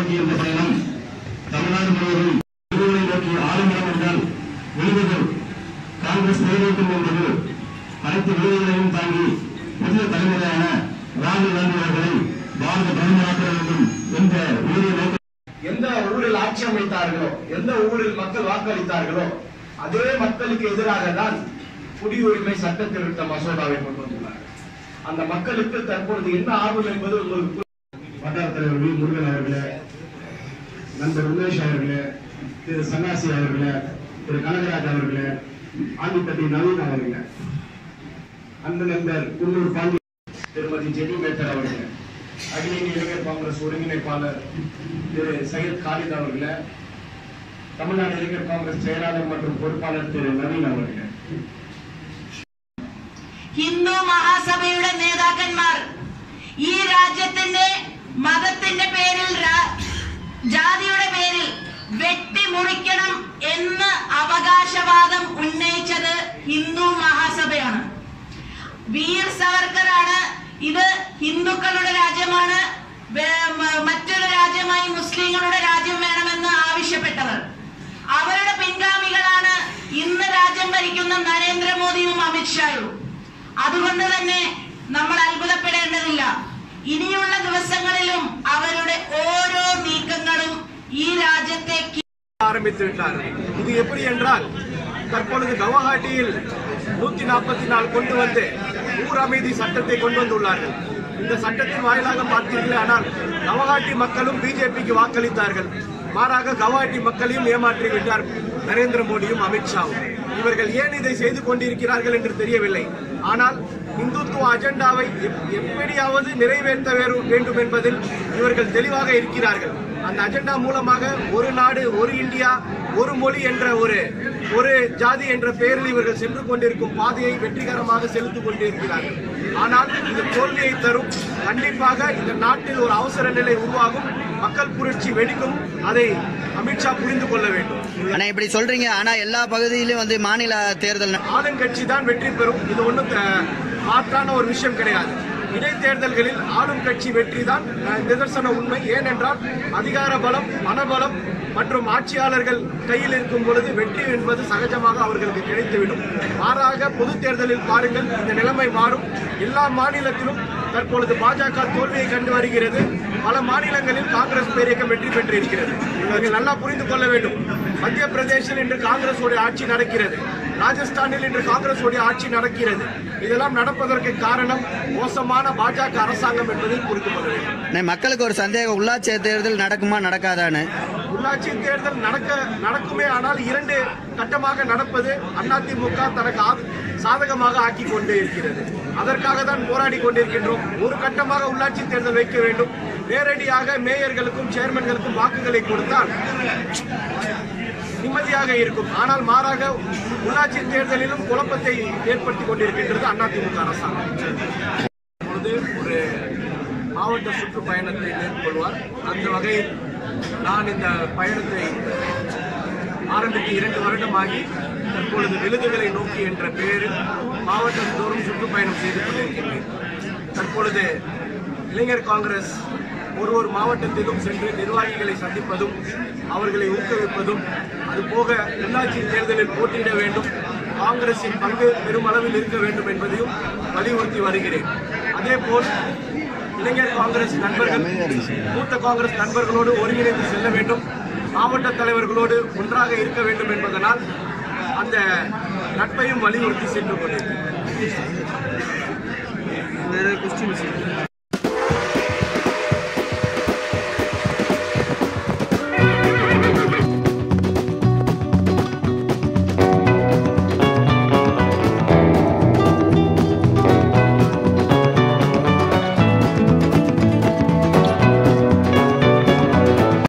நோக்கி இந்த பயணம் தமிழ்நாடு முழுவதும் விடுதலை நோக்கி ஆளுநர் என்றால் விடுதல் காங்கிரஸ் நிறைவேற்றும் என்பது அனைத்து விடுதலைகளையும் தாங்கி புதிய தலைமுறையான ராகுல் காந்தி அவர்களை பாரத பிரதமராக்க வேண்டும் என்ற உறுதியை நோக்க எந்த ஊரில் ஆட்சி அமைத்தார்களோ எந்த ஊரில் மக்கள் வாக்களித்தார்களோ அதே மக்களுக்கு எதிராக தான் குடியுரிமை சட்ட திருத்த மசோதாவை கொண்டு வந்துள்ளார் அந்த மக்களுக்கு தற்பொழுது என்ன ஆகும் என்பது உங்களுக்கு வட்டார தலைவர் வி முருகன் அவர்களே நண்பர் உமேஷ் அவர்களே திரு சன்னாசி அவர்களே திரு கனகராஜ் அவர்களே ஆண்டிப்பட்டி நவீன் அவர்களே அந்த நண்பர் குன்னூர் பாண்டி திருமதி ஜெனி மேத்தர் அவர்களே அகில இந்திய இளைஞர் காங்கிரஸ் ஒருங்கிணைப்பாளர் திரு சையத் காலித் அவர்களே தமிழ்நாடு இளைஞர் காங்கிரஸ் செயலாளர் மற்றும் பொறுப்பாளர் திரு நவீன் அவர்களே ഹിന്ദു മഹാസഭയുടെ നേതാക്കന്മാർ ഈ രാജ്യത്തിന്റെ മതത്തിന്റെ പേരിൽ രാ- ജാതിയുടെ പേരിൽ വെട്ടിമുറിക്കണം എന്ന് അവകാശവാദം ഉന്നയിച്ചത് ഹിന്ദു മഹാസഭയാണ് വീർ സവർക്കറാണ് ഇത് ഹിന്ദുക്കളുടെ രാജ്യമാണ് വേ- മ- മറ്റൊരു രാജ്യമായി മുസ്ലിങ്ങളുടെ രാജ്യം വേണമെന്ന് ആവശ്യപ്പെട്ടവർ അവരുടെ പിൻഗാമികളാണ് ഇന്ന് രാജ്യം ഭരിക്കുന്ന നരേന്ദ്രമോദിയും അമിത്ഷായും അതുകൊണ്ട് തന്നെ നമ്മൾ അത്ഭുതപ്പെടേണ്ടതില്ല ഇനിയുള്ള ദിവസങ്ങളിലും അവരുടെ ഓരോ നീക്കങ്ങളും ഈ രാജ്യത്തെ ஆரம்பித்து விட்டார்கள் இது எப்படி என்றால் தற்பொழுது கவுஹாட்டியில் நூத்தி நாற்பத்தி நாலு கொண்டு வந்து ஊர் அமைதி சட்டத்தை கொண்டு வந்துள்ளார்கள் இந்த சட்டத்தின் வாயிலாக பார்த்தீர்களே ஆனால் கவுஹாட்டி மக்களும் பிஜேபிக்கு வாக்களித்தார்கள் மாறாக கவுஹாட்டி மக்களையும் ஏமாற்றி விட்டார் நரேந்திர மோடியும் அமித்ஷாவும் இவர்கள் ஏன் இதை செய்து கொண்டிருக்கிறார்கள் என்று தெரியவில்லை ஆனால் இந்துத்துவ அஜெண்டாவை எப்- எப்படியாவது நிறைவேற்ற வேறு- வேண்டும் என்பதில் இவர்கள் தெளிவாக இருக்கிறார்கள் அந்த அஜெண்டா மூலமாக ஒரு நாடு ஒரு இந்தியா ஒரு மொழி என்ற ஒரு ஒரு ஜாதி என்ற பெயரில் இவர்கள் சென்று கொண்டிருக்கும் பாதையை வெற்றிகரமாக செலுத்திக் கொண்டிருக்கிறார்கள் ஆனால் இது தோல்வியை தரும் கண்டிப்பாக இந்த நாட்டில் ஒரு அவசர நிலை உருவாகும் மக்கள் புரட்சி வெடிக்கும் அதை அமித்ஷா புரிந்து கொள்ள வேண்டும் ஆனா இப்படி சொல்றீங்க ஆனா எல்லா பகுதியிலும் வந்து மாநில தேர்தல் ந- ஆளுங்கட்சி தான் வெற்றி பெறும் இது ஒன்றும் மாற்றான ஒரு விஷயம் கிடையாது இடைத்தேர்தல்களில் ஆளும் கட்சி வெற்றி தான் அஹ், நிதர்சன உண்மை ஏனென்றால் அதிகார பலம் பணபலம் மற்றும் ஆட்சியாளர்கள் கையில் இருக்கும் பொழுது வெற்றி என்பது சகஜமாக அவர்களுக்கு கிடைத்துவிடும் மாறாக பொது தேர்தலில் பாருங்கள் இந்த நிலைமை மாறும் எல்லா மாநிலத்திலும் தற்பொழுது பாஜக தோல்வியை கண்டு வருகிறது பல மாநிலங்களில் காங்கிரஸ் பேரியக்கம் வெற்றி பெற்றிருக்கிறது இதை நல்லா புரிந்து கொள்ள வேண்டும் மத்திய பிரதேசில் இன்று காங்கிரஸ் உடைய ஆட்சி நடக்கிறது ராஜஸ்தானில் இன்று காங்கிரஸ் உடைய ஆட்சி நடக்கிறது இதெல்லாம் நடப்பதற்கு காரணம் மோசமான பாஜக அரசாங்கம் என்பதை புரிந்து கொள்ள வேண்டும் அண்ணே, மக்களுக்கு ஒரு சந்தேகம் உள்ளாட்சி தேர்தல் நடக்குமா நடக்காதான்னு உள்ளாட்சி தேர்தல் நடக்க நடக்குமே ஆனால் இரண்டு கட்டமாக நடப்பது அதிமுக தனக்கு ஆ- சாதகமாக ஆக்கி கொண்டே இருக்கிறது அதற்காக தான் போராடி கொண்டிருக்கின்றோம் ஒரு கட்டமாக உள்ளாட்சி தேர்தல் வைக்க வேண்டும் நேரடியாக மேயர்களுக்கும் சேர்மன்களுக்கும் வாக்குகளை கொடுத்தால் நிம்மதியாக இருக்கும் ஆனால் மாறாக உள்ளாட்சி தேர்தலிலும் குழப்பத்தை ஏற்படுத்திக் கொண்டிருக்கின்றது அதிமுக அரசாங்கம் பொழுது ஒரு மாவட்ட சுற்றுப்பயணத்தை மேற்கொள்வார் அந்த வகையில் நான் இந்த பயணத்தை ஆரம்பித்து இரண்டு வருடமாகி தற்பொழுது விழுதுகளை நோக்கி என்ற பெயரில் மாவட்டந்தோறும் சுற்றுப்பயணம் செய்து கொண்டிருக்கின்றேன் தற்பொழுது இளைஞர் காங்கிரஸ் ஒரு ஒரு மாவட்டத்திலும் சென்று நிர்வாகிகளை சந்திப்பதும் அவர்களை ஊக்குவிப்பதும் அதுபோக உள்ளாட்சி தேர்தலில் போட்டியிட வேண்டும் காங்கிரசின் பங்கு பெருமளவில் இருக்க வேண்டும் என்பதையும் வலியுறுத்தி வருகிறேன் அதேபோல் இளைஞர் காங்கிரஸ் நண்பர்கள் மூத்த காங்கிரஸ் நண்பர்களோடு ஒருங்கிணைந்து செல்ல வேண்டும் மாவட்ட தலைவர்களோடு ஒன்றாக இருக்க வேண்டும் என்பதனால் அந்த நட்பையும் வலியுறுத்தி சென்று கொண்டிருக்கிறேன்